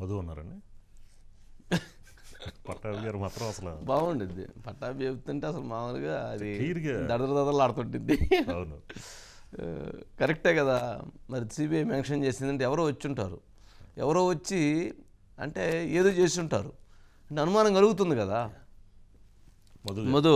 మధు ఉన్నారండి పట్టాభి గారు మాత్రం అసలు బాగుండిద్ది పట్టాభి చెప్తుంటే అసలు మామూలుగా అది క్లియర్గా దడదర దడలు ఆడుతుంటుంది అవును ఆ, కరెక్టే కదా మరి సిబిఐ మెన్షన్ చేసిందంటే ఎవరో వచ్చి ఉంటారు ఎవరో వచ్చి అంటే ఏదో చేసి ఉంటారు అంటే అనుమానం కలుగుతుంది కదా Madhu Madhu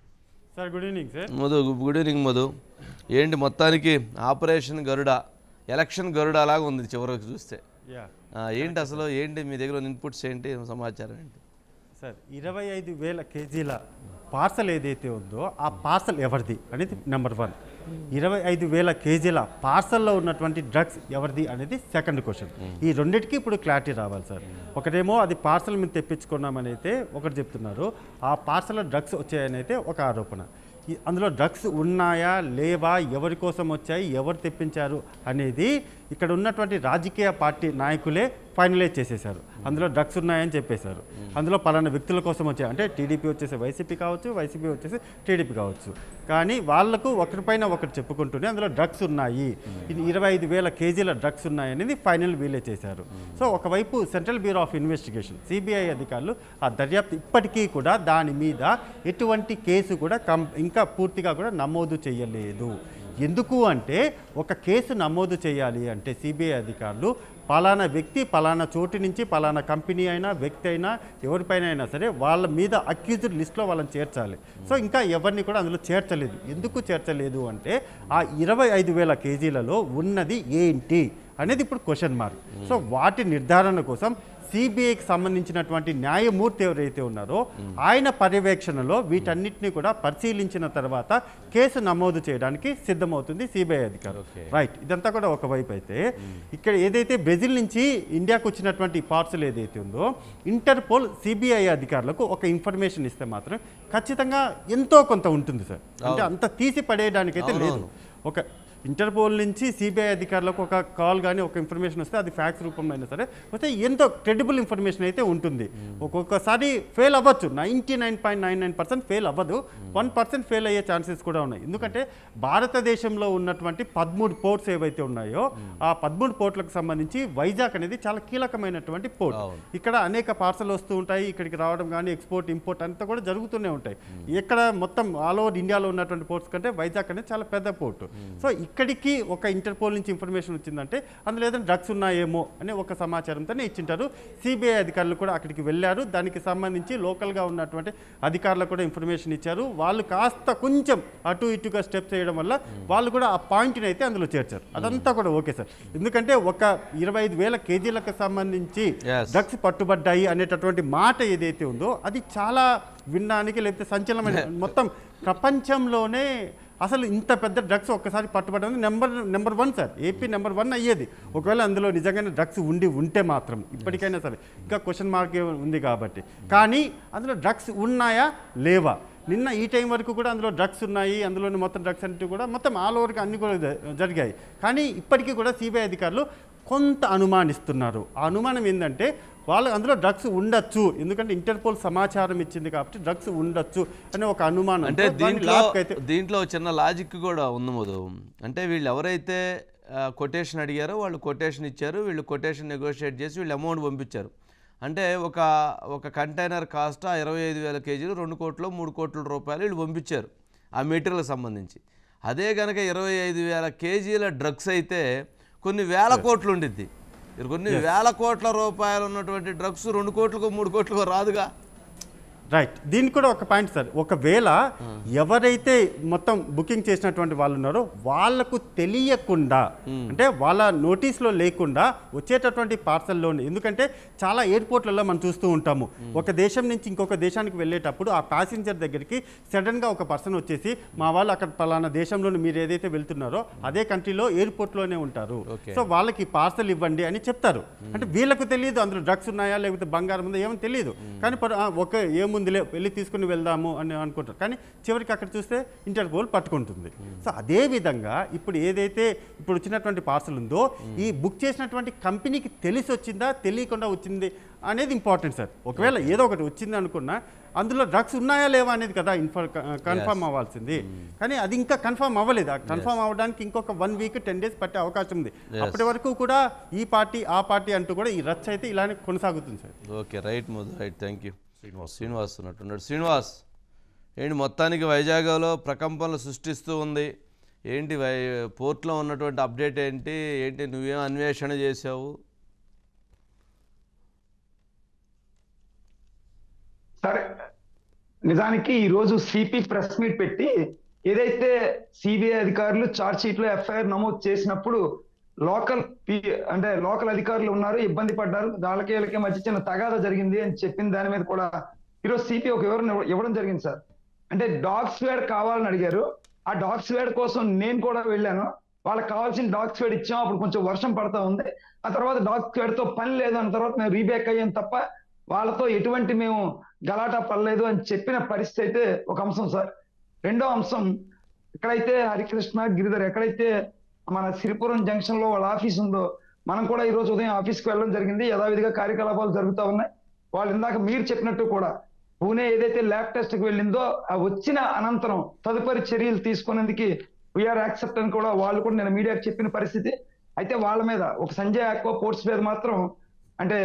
sir good evening sir Madhu good evening Madhu ఏంటి మొత్తానికి ఆపరేషన్ గరుడ ఎలక్షన్ గరుడ లాగా ఉంది చివరికి చూస్తే యా ఆ, ఏంటి అసలు ఏంటి మీ దగ్గర ఇన్పుట్స్ ఏంటి సమాచారం ఏంటి సార్ ఇరవై ఐదు వేల కేజీల పార్సల్ ఏదైతే ఉందో ఆ పార్సల్ ఎవరిది అనేది నెంబర్ వన్ ఇరవై ఐదు వేల కేజీల పార్సల్లో ఉన్నటువంటి డ్రగ్స్ ఎవరిది అనేది సెకండ్ క్వశ్చన్ ఈ రెండింటికి ఇప్పుడు క్లారిటీ రావాలి సార్ ఒకటేమో అది పార్సల్ మీద తెప్పించుకున్నామని అయితే ఒకటి చెప్తున్నారు ఆ పార్సల్ డ్రగ్స్ వచ్చాయని అయితే ఒక ఆరోపణ ఈ- అందులో డ్రగ్స్ ఉన్నాయా లేవా ఎవరి కోసం వచ్చాయి ఎవరు తెప్పించారు అనేది ఇక్కడ ఉన్నటువంటి రాజకీయ పార్టీ నాయకులే ఫైనలైజ్ చేసేశారు అందులో డ్రగ్స్ ఉన్నాయని చెప్పేశారు అందులో పలానా వ్యక్తుల కోసం వచ్చాయి అంటే టీడీపీ వచ్చేసి వైసీపీ కావచ్చు వైసీపీ వచ్చేసి టీడీపీ కావచ్చు కానీ వాళ్లకు ఒకరిపైన ఒకరు చెప్పుకుంటూనే అందులో డ్రగ్స్ ఉన్నాయి ఇది ఇరవై ఐదు వేల కేజీల డ్రగ్స్ ఉన్నాయనేది ఫైనల్ వీలే చేశారు సో ఒకవైపు central bureau of investigation CBI అధికారులు ఆ దర్యాప్తు ఇప్పటికీ కూడా దాని మీద ఎటువంటి కేసు కూడా కం ఇంకా పూర్తిగా కూడా నమోదు చేయలేదు ఎందుకు అంటే ఒక కేసు నమోదు చేయాలి అంటే సిబిఐ అధికారులు పలానా వ్యక్తి పలానా చోటు నుంచి పలానా కంపెనీ అయినా వ్యక్తి అయినా ఎవరిపైన అయినా సరే వాళ్ళ మీద అక్యూజ్డ్ లిస్ట్లో వాళ్ళని చేర్చాలి సో ఇంకా ఎవరిని కూడా అందులో చేర్చలేదు ఎందుకు చేర్చలేదు అంటే ఆ ఇరవై ఐదు వేల కేజీలలో ఉన్నది ఏంటి అనేది ఇప్పుడు క్వశ్చన్ మార్క్ సో వాటి నిర్ధారణ కోసం సిబిఐకి సంబంధించినటువంటి న్యాయమూర్తి ఎవరైతే ఉన్నారో ఆయన పర్యవేక్షణలో వీటన్నిటిని కూడా పరిశీలించిన తర్వాత కేసు నమోదు చేయడానికి సిద్ధమవుతుంది సిబిఐ అధికారులు రైట్ ఇదంతా కూడా ఒకవైపు అయితే ఇక్కడ ఏదైతే బ్రెజిల్ నుంచి ఇండియాకు వచ్చినటువంటి పార్సల్ ఏదైతే ఉందో ఇంటర్పోల్ సిబిఐ అధికారులకు ఒక ఇన్ఫర్మేషన్ ఇస్తే మాత్రం ఖచ్చితంగా ఎంతో కొంత ఉంటుంది సార్ అంటే అంత తీసి పడేయడానికైతే లేదు ఒక ఇంటర్పోల్ నుంచి సిబిఐ అధికారులకు ఒక కాల్ కానీ ఒక ఇన్ఫర్మేషన్ వస్తే అది ఫ్యాక్స్ రూపంలో అయినా సరే వస్తే ఎంతో క్రెడిబుల్ ఇన్ఫర్మేషన్ అయితే ఉంటుంది ఒక్కొక్కసారి ఫెయిల్ అవ్వచ్చు ninety nine point nine nine percent fail అవ్వదు వన్ పర్సెంట్ ఫెయిల్ అయ్యే ఛాన్సెస్ కూడా ఉన్నాయి ఎందుకంటే భారతదేశంలో ఉన్నటువంటి పదమూడు పోర్ట్స్ ఏవైతే ఉన్నాయో ఆ పదమూడు పోర్ట్లకు సంబంధించి వైజాగ్ అనేది చాలా కీలకమైనటువంటి పోర్ట్ ఇక్కడ అనేక పార్సల్ వస్తూ ఉంటాయి ఇక్కడికి రావడం కానీ ఎక్స్పోర్ట్ ఇంపోర్ట్ అంతా కూడా జరుగుతూనే ఉంటాయి ఇక్కడ మొత్తం ఆల్ ఓవర్ ఇండియాలో ఉన్నటువంటి పోర్ట్స్ కంటే వైజాగ్ అనేది చాలా పెద్ద పోర్ట్ సో ఇక్కడికి ఒక ఇంటర్పోల్ నుంచి ఇన్ఫర్మేషన్ వచ్చిందంటే అందులో ఏదైనా డ్రగ్స్ ఉన్నాయేమో అనే ఒక సమాచారంతోనే ఇచ్చింటారు సిబిఐ అధికారులు కూడా అక్కడికి వెళ్ళారు దానికి సంబంధించి లోకల్గా ఉన్నటువంటి అధికారులకు కూడా ఇన్ఫర్మేషన్ ఇచ్చారు వాళ్ళు కాస్త కొంచెం అటు ఇటుగా స్టెప్స్ చేయడం వల్ల వాళ్ళు కూడా ఆ పాయింట్ని అయితే అందులో చేర్చారు అదంతా కూడా ఓకే సార్ ఎందుకంటే ఒక ఇరవై ఐదు వేల కేజీలకు సంబంధించి Yes. డ్రగ్స్ పట్టుబడ్డాయి అనేటటువంటి మాట ఏదైతే ఉందో అది చాలా వినడానికి లేకపోతే సంచలనమైన మొత్తం ప్రపంచంలోనే అసలు ఇంత పెద్ద డ్రగ్స్ ఒక్కసారి పట్టుబడడం number number one sir AP number one అయ్యేది ఒకవేళ అందులో నిజంగానే డ్రగ్స్ ఉండి ఉంటే మాత్రం ఇప్పటికైనా సరే ఇంకా క్వశ్చన్ మార్క్ ఉంది కాబట్టి కానీ అందులో డ్రగ్స్ ఉన్నాయా లేవా నిన్న ఈ టైం వరకు కూడా అందులో డ్రగ్స్ ఉన్నాయి అందులోని మొత్తం డ్రగ్స్ అంటే కూడా మొత్తం ఆల్ ఓవర్గా అన్ని కూడా జ- జరిగాయి కానీ ఇప్పటికీ కూడా సిబిఐ అధికారులు కొంత అనుమానిస్తున్నారు ఆ అనుమానం ఏంటంటే వాళ్ళు అందులో డ్రగ్స్ ఉండొచ్చు ఎందుకంటే ఇంటర్పోల్ సమాచారం ఇచ్చింది కాబట్టి డ్రగ్స్ ఉండొచ్చు అనే ఒక అనుమానం అంటే దీంట్లో దీంట్లో చిన్న లాజిక్ కూడా ఉంది మధు అంటే వీళ్ళు ఎవరైతే కొటేషన్ అడిగారో వాళ్ళు కొటేషన్ ఇచ్చారు వీళ్ళు కొటేషన్ నెగోషియేట్ చేసి వీళ్ళు అమౌంట్ పంపించారు అంటే ఒక ఒక కంటైనర్ కాస్ట్ ఆ ఇరవై ఐదు వేల కేజీలు రెండు కోట్లు మూడు కోట్ల రూపాయలు వీళ్ళు పంపించారు ఆ మెటీరియల్కి సంబంధించి అదే కనుక ఇరవై ఐదు వేల కేజీల డ్రగ్స్ అయితే కొన్ని వేల కోట్లు ఉండిద్ది ఇది కొన్ని వేల కోట్ల రూపాయలు ఉన్నటువంటి డ్రగ్స్ రెండు కోట్లకు మూడు కోట్లకు రాదుగా రైట్ దీనికి కూడా ఒక పాయింట్ సార్ ఒకవేళ ఎవరైతే మొత్తం బుకింగ్ చేసినటువంటి వాళ్ళు ఉన్నారో వాళ్లకు తెలియకుండా అంటే వాళ్ళ నోటీస్లో లేకుండా వచ్చేటటువంటి పార్సల్లోనే ఎందుకంటే చాలా ఎయిర్పోర్ట్లలో మనం చూస్తూ ఉంటాము ఒక దేశం నుంచి ఇంకొక దేశానికి వెళ్ళేటప్పుడు ఆ ప్యాసింజర్ దగ్గరికి సడన్గా ఒక పర్సన్ వచ్చేసి మా వాళ్ళు అక్కడ పలానా దేశంలో మీరు ఏదైతే వెళ్తున్నారో అదే కంట్రీలో ఎయిర్పోర్ట్లోనే ఉంటారు Okay. సో వాళ్ళకి పార్సల్ ఇవ్వండి అని చెప్తారు అంటే వీళ్ళకు తెలియదు అందులో డ్రగ్స్ ఉన్నాయా లేకపోతే బంగారం ఉందా ఏమో తెలియదు కానీ పర్- ఆ, ఒక ఏముంది ఏముందిలే వెళ్ళి తీసుకుని వెళ్దాము అని అనుకుంటారు కానీ చివరికి అక్కడ చూస్తే ఇంటర్పోల్ పట్టుకుంటుంది సో అదే విధంగా ఇప్పుడు ఏదైతే ఇప్పుడు వచ్చినటువంటి పార్సల్ ఉందో ఈ బుక్ చేసినటువంటి కంపెనీకి తెలిసి వచ్చిందా తెలియకుండా వచ్చింది అనేది ఇంపార్టెంట్ సార్ ఒకవేళ ఏదో ఒకటి వచ్చింది అనుకున్నా అందులో డ్రగ్స్ ఉన్నాయా లేవా అనేది కదా ఇన్ఫర్ కన్ఫర్మ్ అవ్వాల్సింది కానీ అది ఇంకా కన్ఫర్మ్ అవ్వలేదు కన్ఫర్మ్ అవ్వడానికి ఇంకొక వన్ వీక్ టెన్ డేస్ పట్టే అవకాశం ఉంది అప్పటి వరకు కూడా ఈ పార్టీ ఆ పార్టీ అంటూ కూడా ఈ రచ్చ అయితే ఇలానే కొనసాగుతుంది sir okay right Madhu right thank you Srinivas Srinivas ఉన్నట్టున్నాడు శ్రీనివాస్ ఏంటి మొత్తానికి వైజాగ్లో ప్రకంపనలు సృష్టిస్తూ ఉంది ఏంటి వై పోర్ట్లో ఉన్నటువంటి అప్డేట్ ఏంటి ఏంటి నువ్వేం అన్వేషణ చేసావు సరే నిజానికి ఈ రోజు సిపి ప్రెస్ మీట్ పెట్టి ఏదైతే సిబిఐ అధికారులు చార్జ్ షీట్ లో ఎఫ్ఐఆర్ నమోదు చేసినప్పుడు లోకల్ అంటే లోకల్ అధికారులు ఉన్నారు ఇబ్బంది పడ్డారు వాళ్ళకి వీళ్ళకి మధ్య చిన్న తగాదా జరిగింది అని చెప్పిన దాని మీద కూడా ఈరోజు సిపి ఒక వివరణ ఇవ్వ- ఇవ్వడం జరిగింది సార్ అంటే డాగ్ స్వేడ్ కావాలని అడిగారు ఆ డాగ్ స్వేడ్ కోసం నేను కూడా వెళ్ళాను వాళ్ళకి కావాల్సిన డాగ్ స్వేడ్ ఇచ్చాం అప్పుడు కొంచెం వర్షం పడతా ఉంది ఆ తర్వాత డాగ్ స్వేడ్ తో పని లేదు అన్న తర్వాత మేము రీబ్యాక్ అయ్యాం తప్ప వాళ్ళతో ఎటువంటి మేము గలాటా పడలేదు అని చెప్పిన పరిస్థితి అయితే ఒక అంశం సార్ రెండో అంశం ఎక్కడైతే హరికృష్ణ గిరిధర్ ఎక్కడైతే మన సిరిపురం జంక్షన్ లో వాళ్ళ ఆఫీస్ ఉందో మనం కూడా ఈ రోజు ఉదయం ఆఫీస్కి వెళ్ళడం జరిగింది యథావిధిగా కార్యకలాపాలు జరుగుతూ ఉన్నాయి వాళ్ళు ఇందాక మీరు చెప్పినట్టు కూడా పూణే ఏదైతే ల్యాబ్ టెస్ట్ కి వెళ్ళిందో ఆ వచ్చిన అనంతరం తదుపరి చర్యలు తీసుకునేందుకు వీఆర్ యాక్సెప్ట్ అని కూడా వాళ్ళు కూడా నేను మీడియాకి చెప్పిన పరిస్థితి అయితే వాళ్ళ మీద ఒక సంజయ్ ఆక్వా పోర్ట్స్ మీద మాత్రం అంటే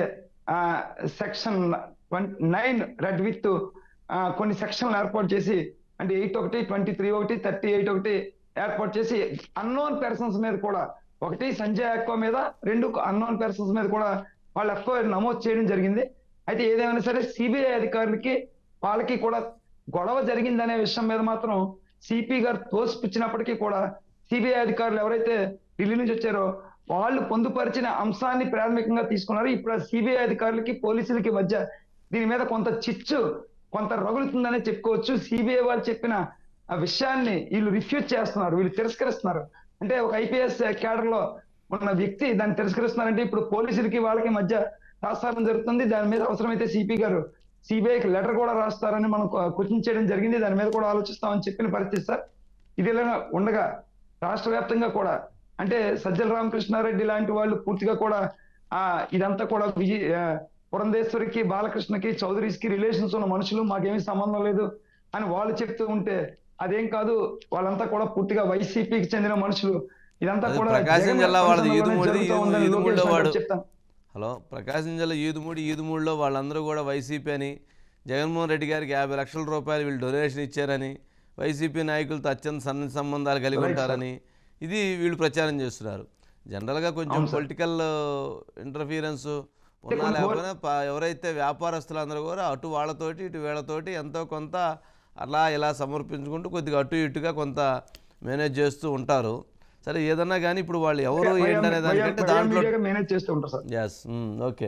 సెక్షన్ నైన్ రెడ్ విత్ కొన్ని సెక్షన్లు ఏర్పాటు చేసి అంటే ఎయిట్ ఒకటి ట్వంటీ త్రీ ఒకటి థర్టీ ఎయిట్ ఒకటి ఏర్పాటు చేసి అన్నోన్ పర్సన్స్ మీద కూడా ఒకటి సంజయ్ ఆక్వా మీద రెండు అన్నోన్ పర్సన్స్ మీద కూడా వాళ్ళ ఎఫ్ఐఆర్ నమోదు చేయడం జరిగింది అయితే ఏదేమైనా సరే సిబిఐ అధికారులకి వాళ్ళకి కూడా గొడవ జరిగిందనే విషయం మీద మాత్రం సిపి గారు తోసిపుచ్చినప్పటికీ కూడా సిబిఐ అధికారులు ఎవరైతే ఢిల్లీ నుంచి వచ్చారో వాళ్ళు పొందుపరిచిన అంశాన్ని ప్రాథమికంగా తీసుకున్నారు ఇప్పుడు సిబిఐ అధికారులకి పోలీసులకి మధ్య దీని మీద కొంత చిచ్చు కొంత రగులుతుందనే చెప్పుకోవచ్చు సిబిఐ వాళ్ళు చెప్పిన ఆ విషయాన్ని వీళ్ళు రిఫ్యూజ్ చేస్తున్నారు వీళ్ళు తిరస్కరిస్తున్నారు అంటే ఒక ఐపీఎస్ క్యాడర్ లో ఉన్న వ్యక్తి దాన్ని తిరస్కరిస్తున్నారంటే ఇప్పుడు పోలీసులకి వాళ్ళకి మధ్య రాస్తారం జరుగుతుంది దాని మీద అవసరమైతే సిపి గారు సిబిఐకి లెటర్ కూడా రాస్తారని మనం క్వశ్చన్ చేయడం జరిగింది దాని మీద కూడా ఆలోచిస్తామని చెప్పిన పరిస్థితి సార్ ఇది ఇలా ఉండగా రాష్ట్ర వ్యాప్తంగా కూడా అంటే సజ్జల రామకృష్ణారెడ్డి లాంటి వాళ్ళు పూర్తిగా కూడా ఆ ఇదంతా కూడా విజయ్ ఆ, పురంధేశ్వరికి బాలకృష్ణకి చౌదరీస్కి రిలేషన్స్ ఉన్న మనుషులు మాకేమీ సంబంధం లేదు అని వాళ్ళు చెప్తూ ఉంటే అదేం కాదు వాళ్ళంతా కూడా పూర్తిగా వైసీపీకి చెందిన మనుషులు ఇదంతా అది కూడా ప్రకాశం జగన్ జిల్లా వాళ్ళది పరిపాలనలోనే ఈదుమూడిది, జరుగుతూ ఈదు- ఉందని ఈదుమూడిలో లోకేష్ వాడు. గారు చెప్తాను హలో ప్రకాశం జిల్లా ఈదుమూడి ఈదుమూడిలో వాళ్ళందరూ కూడా వైసీపీ అని జగన్మోహన్ రెడ్డి గారికి యాభై లక్షల రూపాయలు వీళ్ళు డొనేషన్ ఇచ్చారని వైసీపీ నాయకులతో అత్యంత సన్నిహిత సంబంధాలు కలిగి Right, sir. ఉంటారని ఇది వీళ్ళు ప్రచారం చేస్తున్నారు జనరల్గా కొంచెం అవును, sir. పొలిటికల్ ఇంటర్ఫీరెన్స్ ఉన్నా కొంచెం లేకపోయినా ప- ఎవరైతే వ్యాపారస్తులందరూ కూడా అటు వాళ్ళతోటి ఇటు వీళ్ళతోటి ఎంతో కొంత అలా ఇలా సమర్పించుకుంటూ కొద్దిగా అటు ఇటుగా కొంత మేనేజ్ చేస్తూ ఉంటారు సరే ఏదన్నా కానీ ఇప్పుడు వాళ్ళు ఎవరు ఏంటనే దానికంటే దాంట్లో మేనేజ్ చేస్తూ ఉంటారు సార్ ఎస్ ఓకే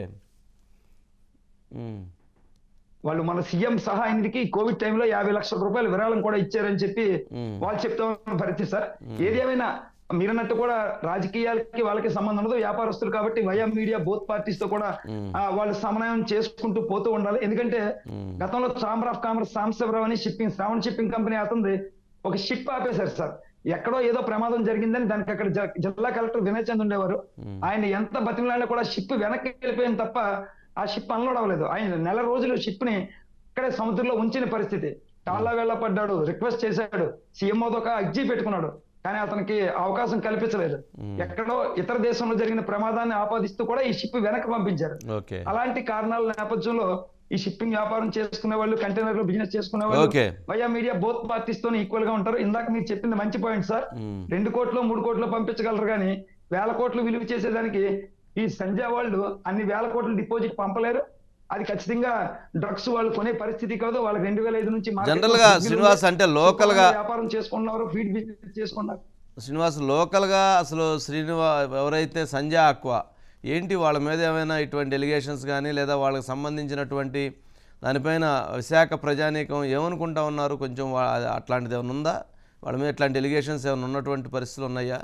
వాళ్ళు మన సీఎం సహాయ నిధికి కోవిడ్ టైంలో యాభై లక్షల రూపాయలు విరాళం కూడా ఇచ్చారని చెప్పి మ్మ్. వాళ్ళు చెప్తా ఉన్న పరిస్థితి సార్ ఏది ఏమైనా మీరన్నట్టు కూడా రాజకీయాలకి వాళ్ళకి సంబంధం ఉండదు వ్యాపారస్తులు కాబట్టి వయా మీడియా బోత్ పార్టీస్ తో కూడా ఆ, వాళ్ళు సమన్వయం చేసుకుంటూ పోతూ ఉండాలి ఎందుకంటే గతంలో ఛాంబర్ ఆఫ్ కామర్స్ సాంబశివరావు అని షిప్పింగ్ శ్రావణ్ షిప్పింగ్ కంపెనీ అతనిది ఒక షిప్ ఆపేశారు సార్ ఎక్కడో ఏదో ప్రమాదం జరిగిందని దానికి అక్కడ జ- జిల్లా కలెక్టర్ వినయ్ చంద్ ఉండేవారు ఆయన ఎంత బతిమలాడినా కూడా షిప్ వెనక్కి వెళ్ళిపోయింది తప్ప ఆ షిప్ అన్లోడ్ అవ్వలేదు ఆయన నెల రోజులు షిప్ ని ఇక్కడే సముద్రంలో ఉంచిన పరిస్థితి చాలా వేళ పడ్డాడు రిక్వెస్ట్ చేశాడు సీఎంఓతో ఒక అర్జీ పెట్టుకున్నాడు కానీ అతనికి అవకాశం కల్పించలేదు ఎక్కడో ఇతర దేశంలో జరిగిన ప్రమాదాన్ని ఆపాదిస్తూ కూడా ఈ షిప్ వెనక్కి పంపించారు ఓకే అలాంటి కారణాల నేపథ్యంలో ఈ షిప్పింగ్ వ్యాపారం చేసుకునే వాళ్ళు కంటైనర్ లో బిజినెస్ చేసుకునే వాళ్ళు Okay. Via media both parties తో ఈక్వల్ గా ఉంటారు ఇందాక మీరు చెప్పింది మంచి పాయింట్ సార్ రెండు కోట్లు మూడు కోట్లు పంపించగలరు కానీ వేల కోట్లు విలువ చేసేదానికి ఈ సంజయ్ వాళ్ళు అన్ని వేల కోట్లు డిపాజిట్ పంపలేరు అది ఖచ్చితంగా డ్రగ్స్ వాళ్ళు కొనే పరిస్థితి కాదు వాళ్ళకి రెండు వేల ఐదు నుంచి market లో General గా బిజినెస్ శ్రీనివాస్ అంటే local గా- వ్యాపారం చేసుకుంటున్నారు ఫీడ్ బిజినెస్ చేసుకుంటున్నారు శ్రీనివాస్ లోకల్గా అసలు శ్రీనివా ఎవరైతే సంజయ్ ఆక్వా ఏంటి వాళ్ళ మీద ఏమైనా ఇటువంటి ఎలిగేషన్స్ కానీ లేదా వాళ్ళకి సంబంధించినటువంటి దానిపైన విశాఖ ప్రజానీకం ఏమనుకుంటా ఉన్నారు కొంచెం వా- అట్లాంటిది ఏమైనా ఉందా వాళ్ళ మీద ఇట్లాంటి ఎలిగేషన్స్ ఏమైనా ఉన్నటువంటి పరిస్థితులు ఉన్నాయా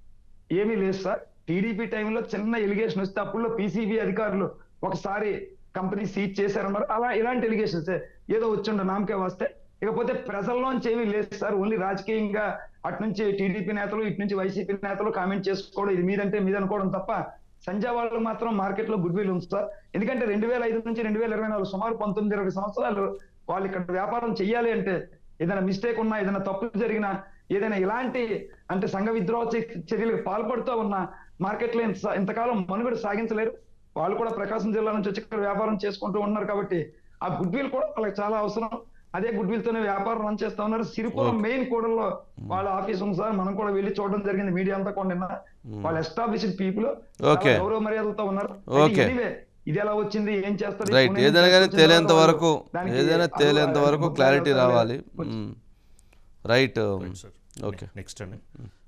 ఏమీ లేదు సార్ టీడీపీ టైంలో చిన్న ఎలిగేషన్ వస్తే అప్పుల్లో పీసీబీ అధికారులు ఒకసారి కంపెనీ సీజ్ చేశారన్నారు అలా ఇలాంటి ఎలిగేషన్స్ ఏదో వచ్చిండ నామకే వస్తే ఇకపోతే ప్రజల్లోంచి ఏమీ లేదు సార్ ఓన్లీ రాజకీయంగా అటు నుంచి టీడీపీ నేతలు ఇటు నుంచి వైసీపీ నేతలు కామెంట్ చేసుకోవడం ఇది మీదంటే మీద అనుకోవడం తప్ప సంజయ్ వాళ్ళు మాత్రం మార్కెట్ లో గుడ్ విల్ ఉంది సార్ ఎందుకంటే రెండు వేల ఐదు నుంచి రెండు వేల ఇరవై నాలుగు సుమారు పంతొమ్మిది ఇరవై సంవత్సరాలు వాళ్ళు ఇక్కడ వ్యాపారం చెయ్యాలి అంటే ఏదైనా మిస్టేక్ ఉన్నా ఏదైనా తప్పు జరిగినా ఏదైనా ఇలాంటి అంటే సంఘ విద్రోహ చే- చర్యలకు పాల్పడుతూ ఉన్న మార్కెట్ లో ఇంత- ఇంతకాలం మనుగడ సాగించలేరు వాళ్ళు కూడా ప్రకాశం జిల్లా నుంచి వచ్చి ఇక్కడ వ్యాపారం చేసుకుంటూ ఉన్నారు కాబట్టి ఆ గుడ్ విల్ కూడా వాళ్ళకి చాలా అవసరం అదే గుడ్ విల్ తోనే వ్యాపారం రన్ చేస్తా ఉన్నారు సిరిపురం మెయిన్ కూడల్లో వాళ్ళ ఆఫీస్ ఉంది సార్ మనం కూడా వెళ్ళి చూడడం జరిగింది మీడియా అంతా కూడా నిన్న వాళ్ళు ఎస్టాబ్లిష్డ్ పీపుల్ Okay. గౌరవ మర్యాదలతో ఉన్నారు Okay. Anyway, ఇది ఎలా వచ్చింది ఏం చేస్తారు రైట్ పుణ్యం ఏదైనా కానీ చేస్తే తేలేంత వాళ్ళు వరకు దానికి ఏదైనా అడుగు- తేలేంత వరకు దానికి క్లారిటీ ముద్దాలు రావాలి వచ్చి- రైట్ సార్ ఓకే నెక్స్ట్ అండి